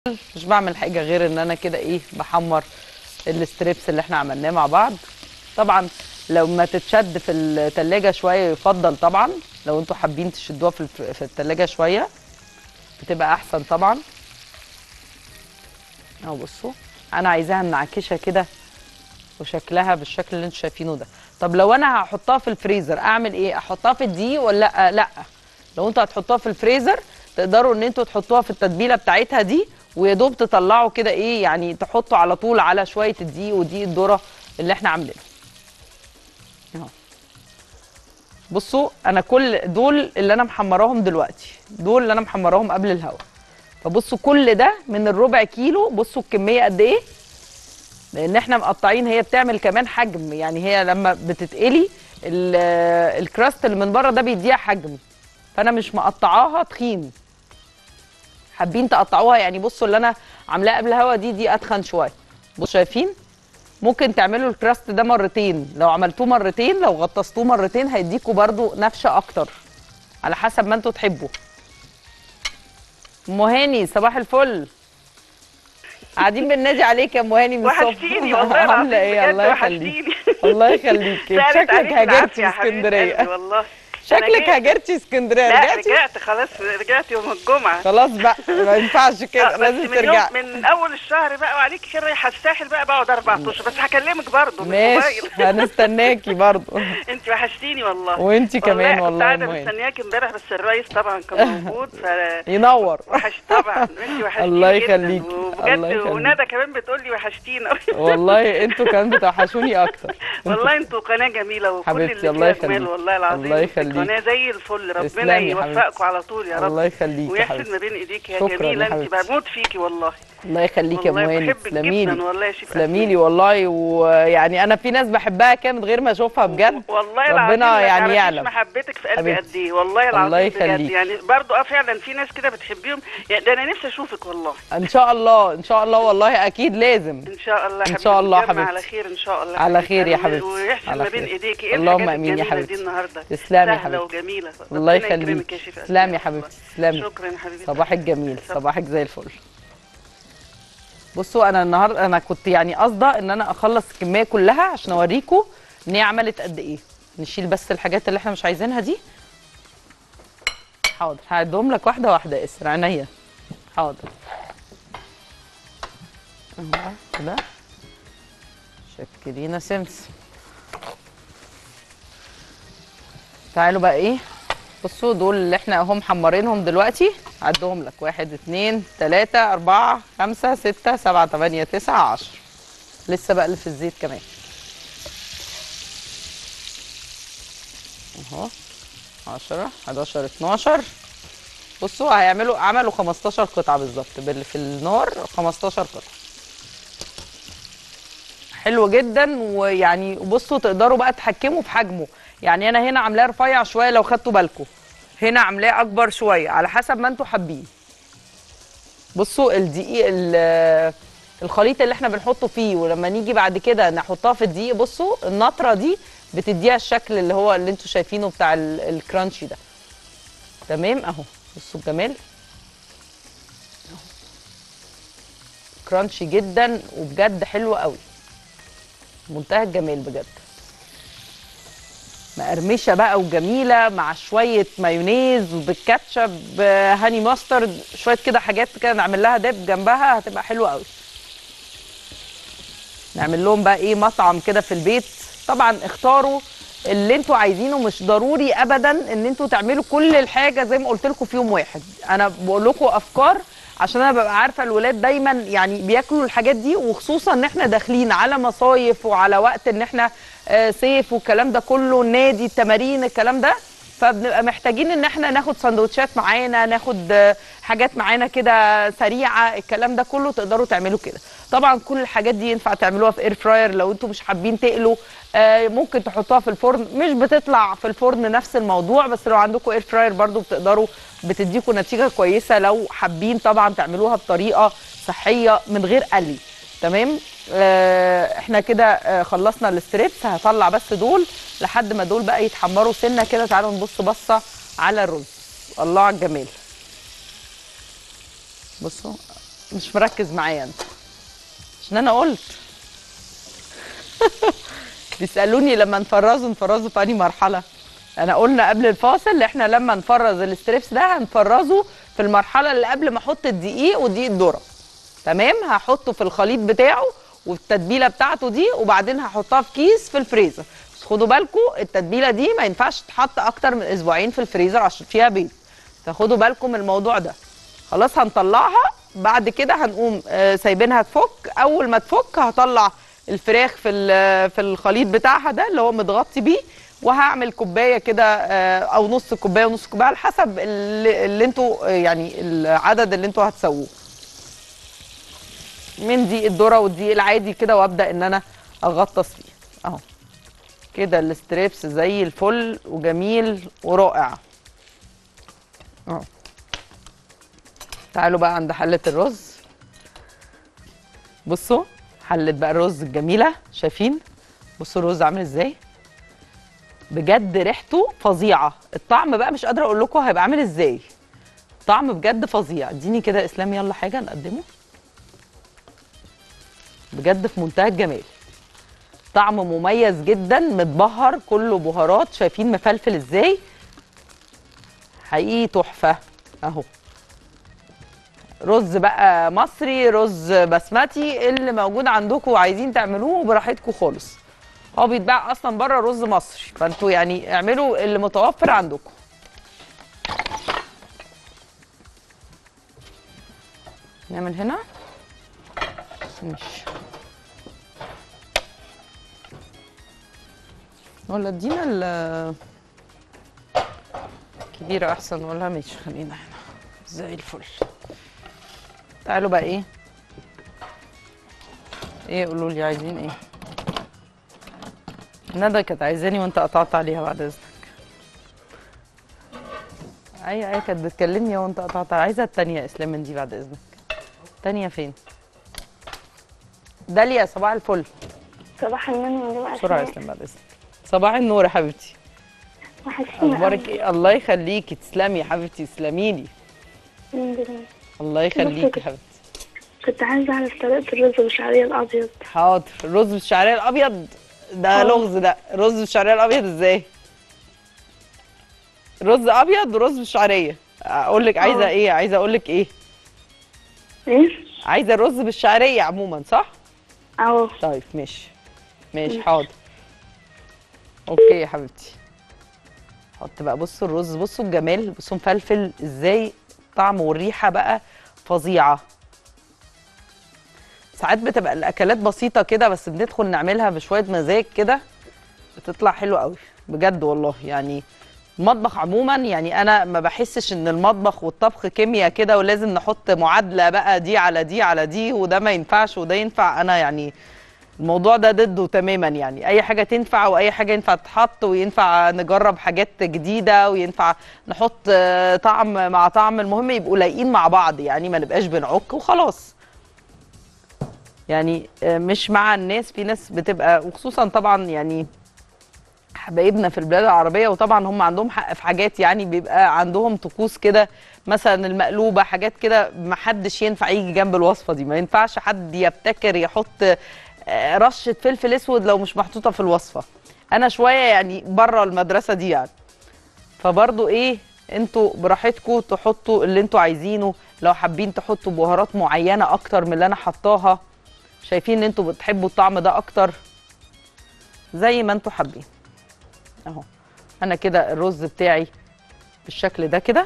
مش بعمل حاجه غير ان انا كده ايه بحمر الستريبس اللي احنا عملناه مع بعض طبعا لو ما تتشد في التلاجة شويه يفضل طبعا لو انتوا حابين تشدوها في الف- في التلاجة شويه بتبقى احسن طبعا اهو بصوا انا عايزاها منعكشه كده وشكلها بالشكل اللي انتوا شايفينه ده طب لو انا هحطها في الفريزر اعمل ايه احطها في الدقيق ولا لا لا لو انتوا هتحطوها في الفريزر تقدروا ان انتوا تحطوها في التتبيله بتاعتها دي ويا دوب تطلعوا كده ايه يعني تحطوا على طول على شويه الدقيق ودقيق الذره اللي احنا عاملينه اهو بصوا انا كل دول اللي انا محمراهم دلوقتي دول اللي انا محمراهم قبل الهوا فبصوا كل ده من الربع كيلو بصوا الكميه قد ايه لان احنا مقطعين هي بتعمل كمان حجم يعني هي لما بتتقلي ال- الكراست اللي من بره ده بيديها حجم فانا مش مقطعاها تخين حابين تقطعوها يعني بصوا اللي انا عاملاه قبل الهوا دي دي اتخن شويه بصوا شايفين ممكن تعملوا الكراست ده مرتين لو عملتوه مرتين لو غطستوه مرتين هيديكوا برضو نفشه اكتر على حسب ما انتوا تحبوا ام هاني صباح الفل قاعدين بننادي عليك يا ام هاني من الصبح وحشتيني والله عامله العظيم ايه بجد الله يخليك وحشتيني الله يخليك سألت شكلك عليك هاجرتي بالعافية يا حبيبة اسكندريه قلبي والله أنا شكلك جيت- هاجرتي اسكندريه لا رجعتي رجعت خلاص رجعت يوم الجمعة خلاص بقى ما ينفعش آه، كده بس لازم من ترجعي يوم من اول الشهر بقى وعليك خير رايحه الساحل بقى بقعد اربع اشهر بس هكلمك برضه ماشي هنستناكي برضو انت وحشتيني والله وانتي كمان كنت والله قاعده يا مهند. مستنياكي امبارح بس الرئيس طبعا كان موجود ف ينور وحش طبعا انت وحشتيني الله جداً. يخليكي. وبجد الله يخليكي. وندى كمان بتقول لي وحشتينا والله انتوا كمان بتوحشوني اكتر والله انتوا قناه جميله وكل حبيبتي، اللي الله فيها جمال يخليك. والله العظيم الله يخليك. قناه زي الفل ربنا تسلمي يا يوفقكم حبيبتي. على طول يا رب الله يخليك يا ويحسن حبيبتي ما بين ايديك يا شكراً يا جميله انت حبيبتي. بموت فيكي والله الله يخليك يا والله مهند بحبك تسلمي جدا لي والله يا شيخ تسلمي لي والله ويعني انا في ناس بحبها كده من غير ما اشوفها بجد والله ربنا العظيم ما يعني تعرفيش يعلم. محبتك في قلبي حبيبتي. قد ايه والله العظيم الله بجد يخليك. يعني برضو اه فعلا في ناس كده بتحبيهم يعني ده انا نفسي اشوفك والله ان شاء الله ان شاء الله والله اكيد لازم ان شاء الله إن حبيبتي شاء الله نتجمع حبيبتي. على خير ان شاء الله على خير يا و- حبيبتي. ويحسن على ما بين خير. ايديكي ايه اللهم الحاجات آمين يا الجميله حبيبتي. دي النهارده تسلمي يا سهله حبيبتي. وجميله الله ربنا يخليك يكرمك يا شيخ تسلمي يا والله. حبيبتي تسلمي شكرا يا حبيبتي صباحك جميل صباح. صباحك زي الفل بصوا انا النهارده انا كنت يعني قاصده ان انا اخلص الكميه كلها عشان اوريكم ان هي عملت قد ايه نشيل بس الحاجات اللي احنا مش عايزينها دي حاضر هعدهم لك واحده واحده يا اسر عينيا حاضر اهو كده شكرينا سمسم تعالوا بقى ايه بصوا دول اللي احنا اهو محمرينهم دلوقتي عدهم لك واحد اتنين تلاتة اربعة خمسة ستة سبعة تمانية تسعة عشر لسه بقى اللي في الزيت كمان اهو عشرة حداشر اتناشر بصوا هيعملوا عملوا خمستاشر قطعة بالظبط باللي في النار خمستاشر قطعة حلو جدا ويعني بصوا تقدروا بقى تحكموا في حجمه يعني انا هنا عاملاه رفيع شويه لو خدتوا بالكم هنا عاملاه اكبر شويه على حسب ما انتوا حابين بصوا الدقيق ال- الخليط اللي احنا بنحطه فيه ولما نيجي بعد كده نحطها في الدقيق بصوا النطره دي بتديها الشكل اللي هو اللي انتوا شايفينه بتاع ال- الكرانشي ده تمام اهو بصوا الجمال أهو. كرانشي جدا وبجد حلو قوي منتهى الجمال بجد مقرمشه بقى وجميله مع شويه مايونيز وبالكاتشب هاني ماسترد شويه كده حاجات كده نعمل لها دب جنبها هتبقى حلوه قوي نعمل لهم بقى ايه مطعم كده في البيت طبعا اختاروا اللي انتوا عايزينه مش ضروري ابدا ان انتوا تعملوا كل الحاجه زي ما قلت لكم في يوم واحد انا بقول لكم افكار عشان انا ببقى عارفه الولاد دايما يعني بياكلوا الحاجات دي وخصوصا ان احنا داخلين على مصايف وعلى وقت ان احنا آه، صيف والكلام ده كله نادي التمارين الكلام ده فبنبقى محتاجين ان احنا ناخد سندوتشات معانا ناخد آه، حاجات معانا كده سريعه الكلام ده كله تقدروا تعملوا كده طبعا كل الحاجات دي ينفع تعملوها في اير فراير لو انتم مش حابين تقلوا آه، ممكن تحطوها في الفرن مش بتطلع في الفرن نفس الموضوع بس لو عندكم اير فراير برضو بتقدروا بتديكم نتيجه كويسه لو حابين طبعا تعملوها بطريقه صحيه من غير قلي تمام آه احنا كده آه خلصنا الستريبس هطلع بس دول لحد ما دول بقى يتحمروا سنه كده تعالوا نبص بصه على الرز الله على الجمال بصوا مش مركز معايا انت عشان انا قلت بيسالوني لما نفرزه نفرزه في انهي مرحله انا قلنا قبل الفاصل احنا لما نفرز الستريبس ده هنفرزه في المرحله اللي قبل ما احط الدقيق ودقيق الذره تمام هحطه في الخليط بتاعه والتتبيله بتاعته دي وبعدين هحطها في كيس في الفريزر بس خدوا بالكم التتبيله دي ما ينفعش تتحط اكتر من اسبوعين في الفريزر عشان فيها بيض فخدوا بالكم من الموضوع ده خلاص هنطلعها بعد كده هنقوم آه، سايبينها تفك اول ما تفك هطلع الفراخ في ال- في الخليط بتاعها ده اللي هو متغطي بيه وهعمل كوبايه كده آه، او نص كوبايه ونص كوبايه على حسب اللي, اللي انتوا آه، يعني العدد اللي انتوا هتسووه من دقيق الذره والدقيق العادي كده وابدا ان انا اغطس فيه اهو كده الستريبس زي الفل وجميل ورائع اهو تعالوا بقى عند حله الرز بصوا حله بقى الرز الجميله شايفين بصوا الرز عامل ازاي بجد ريحته فظيعه الطعم بقى مش قادره اقول لكم هيبقى عامل ازاي طعم بجد فظيع اديني كده اسلام يلا حاجه نقدمه بجد في منتهى الجمال طعم مميز جدا متبهر كله بهارات شايفين مفلفل ازاي حقيقي تحفه اهو رز بقى مصري رز بسمتي اللي موجود عندكم وعايزين تعملوه براحتكم خالص هو بيتباع اصلا بره رز مصري فانتوا يعني اعملوا اللي متوفر عندكم نعمل هنا ماشي ولا ادينا ال كبيرة أحسن ولا ماشي خلينا هنا زي الفل تعالوا بقى إيه إيه قولوا لي عايزين إيه ندى كانت عايزاني وأنت قطعت عليها بعد إذنك أي أي كانت بتكلمني وأنت قطعت عايزة التانية إسلام من دي بعد إذنك التانية فين؟ داليا صباح الفل صباح النور يا جماعة بسرعة يا إسلام بعد إذنك صباح النور يا حبيبتي وحشتينا اخبارك ايه الله يخليكي تسلمي يا حبيبتي تسلمي لي الحمد لله الله يخليكي يا حبيبتي كنت عايزة أعرف طريقة الرز بالشعرية الأبيض حاضر الرز بالشعريه الابيض ده اه. لغز ده رز بالشعريه الابيض ازاي رز ابيض ورز بالشعريه اقول لك عايزه اه. ايه عايزه اقول لك ايه إيه؟ عايزه الرز بالشعريه عموما صح أهو طيب ماشي ماشي ماشي. حاضر اوكي يا حبيبتي حط بقى بصوا الرز بصوا الجمال بصوا مفلفل ازاي طعمه والريحه بقى فظيعه ساعات بتبقى الاكلات بسيطه كده بس بندخل نعملها بشويه مزاج كده بتطلع حلوه قوي بجد والله يعني المطبخ عموما يعني انا ما بحسش ان المطبخ والطبخ كيمياء كده ولازم نحط معادله بقى دي على دي على دي وده ما ينفعش وده ينفع انا يعني الموضوع ده ضده تماما يعني اي حاجه تنفع واي حاجه ينفع تتحط وينفع نجرب حاجات جديده وينفع نحط آه، طعم مع طعم المهم يبقوا لايقين مع بعض يعني ما نبقاش بنعك وخلاص يعني آه، مش مع الناس في ناس بتبقى وخصوصا طبعا يعني حبايبنا في البلاد العربيه وطبعا هم عندهم حق في حاجات يعني بيبقى عندهم طقوس كده مثلا المقلوبه حاجات كده ما حدش ينفع يجي جنب الوصفه دي ما ينفعش حد يبتكر يحط آه، رشه فلفل اسود لو مش محطوطه في الوصفه انا شويه يعني بره المدرسه دي يعني فبرضو ايه انتوا براحتكم تحطوا اللي انتوا عايزينه لو حابين تحطوا بهارات معينه اكتر من اللي انا حطاها شايفين ان انتوا بتحبوا الطعم ده اكتر زي ما انتوا حابين اهو انا كده الرز بتاعي بالشكل ده كده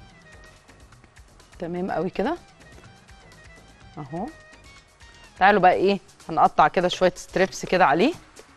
تمام قوي كده اهو تعالوا بقى ايه هنقطع كده شويه ستريبس كده عليه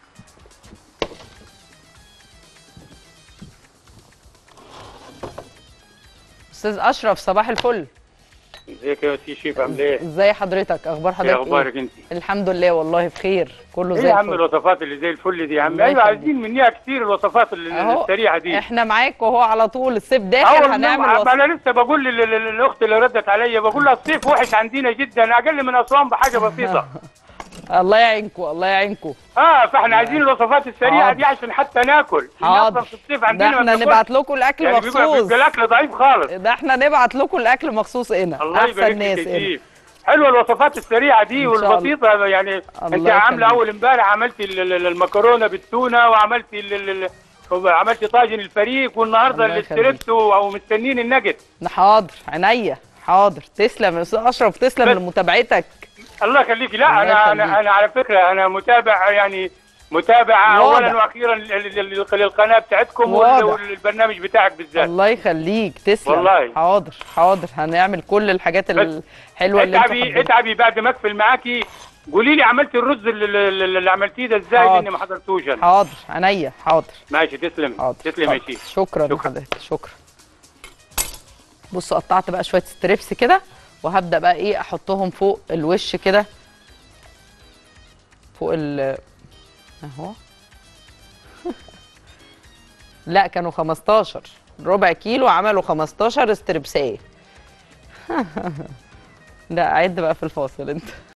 استاذ اشرف صباح الفل ازيك يا سي شيف عامل ايه؟ ازاي حضرتك اخبار ايه حضرتك اخبارك انت؟ الحمد لله والله بخير كله ايه زي يا عم الفل الوصفات اللي زي الفل دي يا عم الله ايوه يخليك. عايزين منيها كتير الوصفات ال- اهو السريعه دي احنا معاك وهو على طول الصيف داخل أول هنعمل ما وصفه انا لسه بقول لل- لل- للاخت اللي ردت عليا بقول لها الصيف وحش عندنا جدا اقل من اسوان بحاجه بسيطه الله يعينكم الله يعينكم اه فاحنا عايزين الوصفات السريعه حاضر. دي عشان حتى ناكل لأن حاضر أصلاً في الصيف ده عندنا ما احنا بناكلش. نبعت لكم الاكل يعني بيبقى مخصوص بيبقى الاكل ضعيف خالص ده احنا نبعت لكم الاكل مخصوص هنا الله احسن يبارك ناس فيك يا هنا شيف حلوه الوصفات السريعه دي إن شاء الله. والبسيطه يعني انت الله عامله يخليك. اول امبارح عملتي ال- ال- المكرونه بالتونه وعملتي ال- ال- ال- عملتي طاجن الفريك والنهارده الله الاستريبس او مستنيين النجت حاضر عينيا حاضر تسلم يا استاذ اشرف تسلم بس- لمتابعتك الله يخليكي لا الله انا يخليك. انا انا على فكره انا متابع يعني متابع واضح. اولا واخيرا لل- لل- للقناه بتاعتكم واضح. وال- والبرنامج بتاعك بالذات الله يخليك تسلم والله. حاضر حاضر هنعمل كل الحاجات بس الحلوه اللي انت اتعبي حاببها. اتعبي بعد ما اقفل معاكي قولي لي عملتي الرز اللي, اللي اللي عملتيه ده ازاي حاضر. لاني ما حضرتوش انا حاضر عينيا حاضر ماشي تسلم حاضر تسلم يا حاضر. شيخ شكرا شكرا. لحضرتك شكرا بصوا قطعت بقى شويه ستريبس كده وهبدا بقى ايه احطهم فوق الوش كده فوق ال اهو لا كانوا 15 ربع كيلو عملوا 15 استربسيه لا عد بقى في الفاصل انت